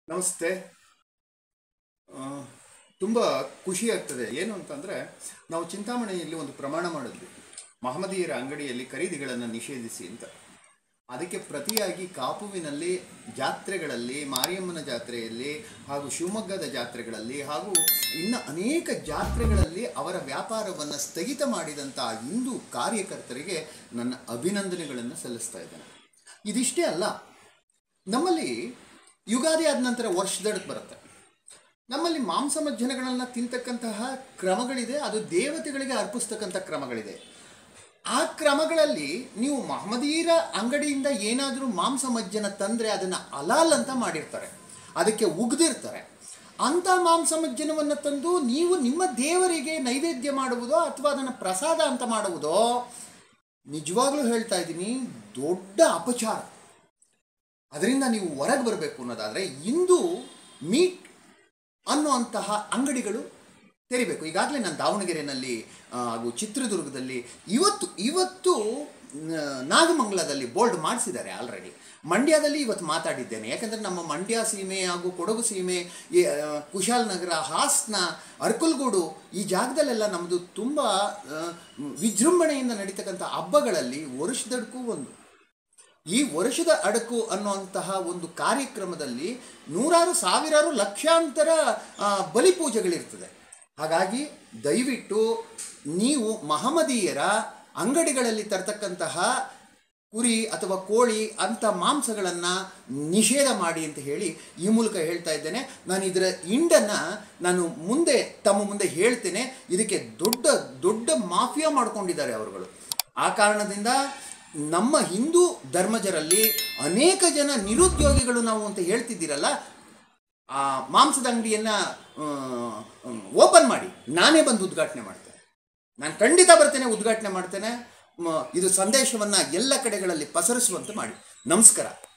ನಮಸ್ತೆ ಆ, ತುಂಬ ಖುಷಿ ಆಗ್ತದೆ ಏನು ಅಂತಂದರೆ ನಾವು ಚಿಂತಾಮಣಿಯಲ್ಲಿ ಒಂದು ಪ್ರಮಾಣ ಮಾಡಿದ್ವಿ ಮಹಮ್ಮದೀಯರ ಅಂಗಡಿಯಲ್ಲಿ ಖರೀದಿಗಳನ್ನು ನಿಷೇಧಿಸಿ ಅಂತ ಅದಕ್ಕೆ ಪ್ರತಿಯಾಗಿ ಕಾಪುವಿನಲ್ಲಿ ಜಾತ್ರೆಗಳಲ್ಲಿ ಮಾರಿಯಮ್ಮನ ಜಾತ್ರೆಯಲ್ಲಿ ಹಾಗೂ ಶಿವಮೊಗ್ಗದ ಜಾತ್ರೆಗಳಲ್ಲಿ ಹಾಗೂ ಇನ್ನು ಅನೇಕ ಜಾತ್ರೆಗಳಲ್ಲಿ ಅವರ ವ್ಯಾಪಾರವನ್ನು ಸ್ಥಗಿತ ಮಾಡಿದಂಥ ಹಿಂದೂ ಕಾರ್ಯಕರ್ತರಿಗೆ ನನ್ನ ಅಭಿನಂದನೆಗಳನ್ನು ಸಲ್ಲಿಸ್ತಾ ಇದ್ದೇನೆ ಇದಿಷ್ಟೇ ಅಲ್ಲ ನಮ್ಮಲ್ಲಿ ಯುಗಾದಿ ಆದ ನಂತರ ವರ್ಷದಡಕ್ಕೆ ಬರುತ್ತೆ ನಮ್ಮಲ್ಲಿ ಮಾಂಸ ಮಜ್ಜನಗಳನ್ನು ತಿಂತಕ್ಕಂತಹ ಕ್ರಮಗಳಿದೆ ಅದು ದೇವತೆಗಳಿಗೆ ಅರ್ಪಿಸ್ತಕ್ಕಂಥ ಕ್ರಮಗಳಿದೆ ಆ ಕ್ರಮಗಳಲ್ಲಿ ನೀವು ಮಹಮ್ಮದೀರ ಅಂಗಡಿಯಿಂದ ಏನಾದರೂ ಮಾಂಸ ಮಜ್ಜನ ತಂದರೆ ಅದನ್ನು ಅಲಾಲ್ ಅಂತ ಮಾಡಿರ್ತಾರೆ ಅದಕ್ಕೆ ಉಗ್ದಿರ್ತಾರೆ ಅಂಥ ಮಾಂಸ ಮಜ್ಜನವನ್ನು ತಂದು ನೀವು ನಿಮ್ಮ ದೇವರಿಗೆ ನೈವೇದ್ಯ ಮಾಡುವುದೋ ಅಥವಾ ಅದನ್ನು ಪ್ರಸಾದ ಅಂತ ಮಾಡುವುದೋ ನಿಜವಾಗ್ಲೂ ಹೇಳ್ತಾ ಇದ್ದೀನಿ ದೊಡ್ಡ ಅಪಚಾರ ಅದರಿಂದ ನೀವು ಹೊರಗೆ ಬರಬೇಕು ಅನ್ನೋದಾದರೆ ಇಂದು ಮೀಟ್ ಅನ್ನುವಂತಹ ಅಂಗಡಿಗಳು ತೆರಿಬೇಕು ಈಗಾಗಲೇ ನಾನು ದಾವಣಗೆರೆಯಲ್ಲಿ ಆ, ಹಾಗೂ ಚಿತ್ರದುರ್ಗದಲ್ಲಿ ಇವತ್ತು ಇವತ್ತು ನ- ನಾಗಮಂಗಲದಲ್ಲಿ ಬೋಲ್ಡ್ ಮಾಡಿಸಿದ್ದಾರೆ ಆಲ್ರೆಡಿ ಮಂಡ್ಯದಲ್ಲಿ ಇವತ್ತು ಮಾತಾಡಿದ್ದೇನೆ ಯಾಕಂದರೆ ನಮ್ಮ ಮಂಡ್ಯ ಸೀಮೆ ಹಾಗೂ ಕೊಡಗು ಸೀಮೆ ಈ, ಆ, ಕುಶಾಲನಗರ ಹಾಸನ ಅರ್ಕಲ್ಗೂಡು ಈ ಜಾಗದಲ್ಲೆಲ್ಲ ನಮ್ಮದು ತುಂಬ ಆ, ವಿಜೃಂಭಣೆಯಿಂದ ನಡೀತಕ್ಕಂಥ ಹಬ್ಬಗಳಲ್ಲಿ ವರ್ಷದಡ್ಕೂ ಒಂದು ಈ ವರ್ಷದ ಅಡಕು ಅನ್ನುವಂತಹ ಒಂದು ಕಾರ್ಯಕ್ರಮದಲ್ಲಿ ನೂರಾರು ಸಾವಿರಾರು ಲಕ್ಷಾಂತರ ಆ, ಬಲಿಪೂಜೆಗಳಿರ್ತದೆ ಹಾಗಾಗಿ ದಯವಿಟ್ಟು ನೀವು ಮಹಮ್ಮದೀಯರ ಅಂಗಡಿಗಳಲ್ಲಿ ತರ್ತಕ್ಕಂತಹ ಕುರಿ ಅಥವಾ ಕೋಳಿ ಅಂಥ ಮಾಂಸಗಳನ್ನು ನಿಷೇಧ ಮಾಡಿ ಅಂತ ಹೇಳಿ ಈ ಮೂಲಕ ಹೇಳ್ತಾ ಇದ್ದೇನೆ ನಾನು ಇದರ ಇಂಡನ್ನು ನಾನು ಮುಂದೆ ತಮ್ಮ ಮುಂದೆ ಹೇಳ್ತೇನೆ ಇದಕ್ಕೆ ದೊಡ್ಡ ದೊಡ್ಡ ಮಾಫಿಯಾ ಮಾಡ್ಕೊಂಡಿದ್ದಾರೆ ಅವರುಗಳು ಆ ಕಾರಣದಿಂದ ನಮ್ಮ ಹಿಂದೂ ಧರ್ಮಜರಲ್ಲಿ ಅನೇಕ ಜನ ನಿರುದ್ಯೋಗಿಗಳು ನಾವು ಅಂತ ಹೇಳ್ತಿದ್ದೀರಲ್ಲ ಆ ಮಾಂಸದ ಅಂಗಡಿಯನ್ನು ಓಪನ್ ಮಾಡಿ ನಾನೇ ಬಂದು ಉದ್ಘಾಟನೆ ಮಾಡ್ತೇನೆ ನಾನು ಖಂಡಿತ ಬರ್ತೇನೆ ಉದ್ಘಾಟನೆ ಮಾಡ್ತೇನೆ ಮ- ಇದು ಸಂದೇಶವನ್ನು ಎಲ್ಲ ಕಡೆಗಳಲ್ಲಿ ಪಸರಿಸುವಂತೆ ಮಾಡಿ ನಮಸ್ಕಾರ